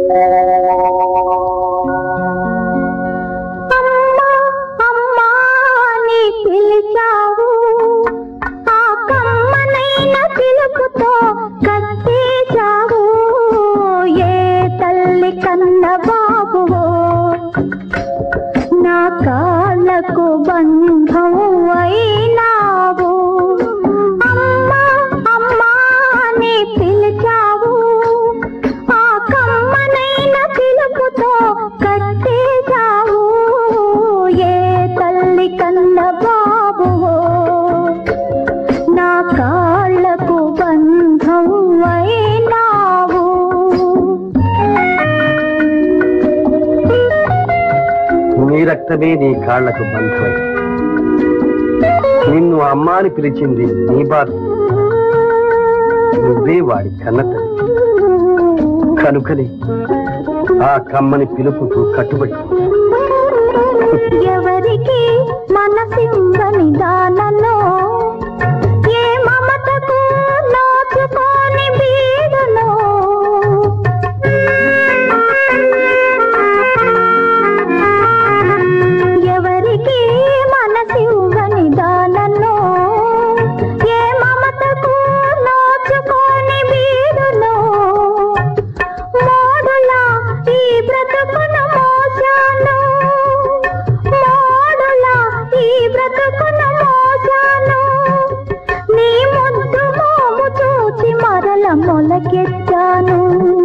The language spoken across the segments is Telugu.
అమ్మా అమ్మా నీ పిలిచావు ఆ కమ్మనైన పిలుపుతో కట్టేశావు ఏ తల్లి కన్న బాబువో నా కాళ్ళకు బంధం అయినావు అమ్మా అమ్మా నీ పిలిచావు ఆ కమ్మనైన పిలుపుతో కట్టేశావు ఏ తల్లి కన్న బాబువో నా కాళ్ళకు బంధం అయినావు నీ రక్తమే నీ కాళ్లకు బంధమై నిన్ను అమ్మ అని పిలిచింది నీ బాధ నువ్వే వాడి కన్నతల్లి కనుకనే ఆ కమ్మని పిలుపుకు కట్టుబడి ఎవరికి మనసిందని దానలో ఏ మమతకు నోచుకోని బీడులో ఎవరికి మనసివ్వని దానలో ఏ మమతకు నోచుకోని బీడులో మోడులా ఈ బ్రతుకును మోసాను మోడులా ఈ బ్రతుకును మోసాను నీ ముద్దు మోము చూచి మరల మొలకెత్తాను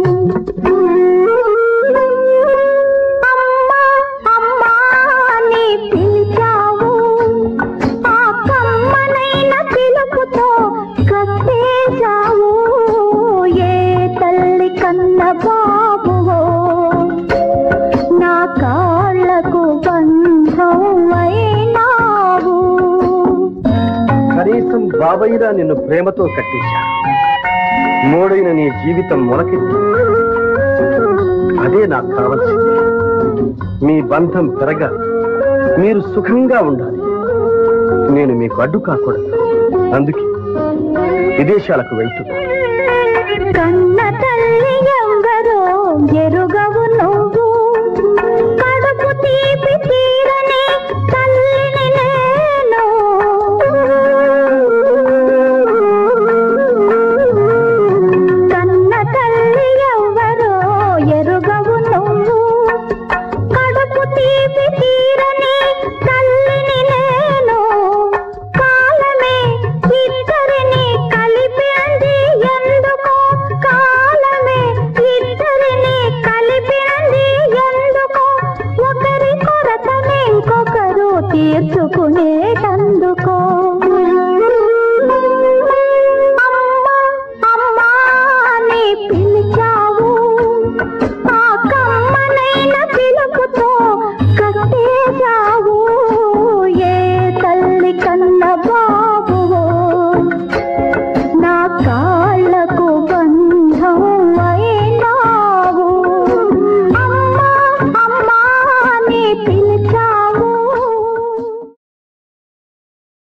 అమ్మా అమ్మా నీ పిలిచావు ఆ కమ్మనైన పిలుపుతో కట్టేశావు ఏ తల్లి కన్న బాబువో నా కాళ్ళకు బంధం అయినావు కనీసం బాబయ్యరా నిన్ను ప్రేమతో కట్టేశా మూడైన నీ జీవితం మొలకెత్తి అదే నాకు కావాల్సింది మీ బంధం పెరగాలి మీరు సుఖంగా ఉండాలి నేను మీకు అడ్డు కాకూడదు అందుకే విదేశాలకు వెళ్తున్నా కన్న